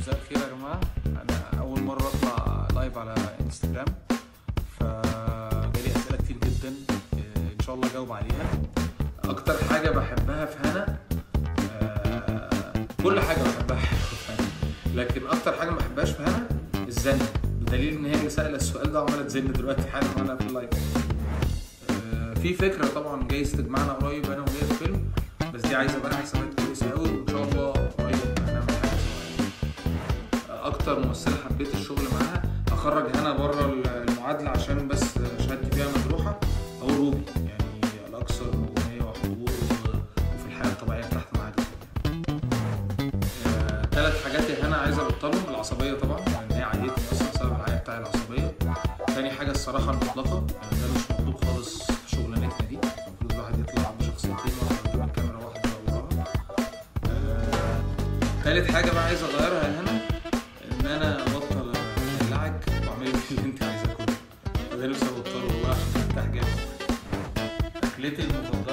مساء الخير يا جماعة أنا أول مرة أطلع لايف على انستجرام فجالي أسئلة كتير جدا إن شاء الله أجاوب عليها أكتر حاجة بحبها في هنا آه، كل حاجة بحبها في هنا لكن أكتر حاجة ما بحبهاش في هنا الزن بدليل إن هي اللي سألة السؤال ده وعمالة تزن دلوقتي حالا وأنا في اللايف آه، في فكرة طبعا جايز تجمعنا قريب أنا وهي في فيلم بس دي عايزة بقى حسابات كويسة قوي وإن شاء الله قريب هنعمل حاجة سوا اكتر ممثله حبيت الشغل معاها هخرج هنا بره المعادله عشان بس شهادتي فيها مجروحه اقول روبي يعني الاكثر اغنيه وحضور وفي الحياه الطبيعيه تحت معاك ثلاث حاجات يا هنا عايز ابطلهم العصبيه طبعا لان هي عيتني اصلا سبب العيا بتاع العصبيه تاني حاجه الصراحه المطلقه يعني ده مش مطلوب خالص في شغلانتنا دي المفروض الواحد يطلع بشخصيتين واحده قدام الكاميرا واحده وراها آه، تالت حاجه بقى عايز اغيرها يا هنا ان انا ابطل ادلعك واعمل لك اللي انت عايزاه كله وده لسه بطله والله عشان ارتاح جامد اكلتي المفضله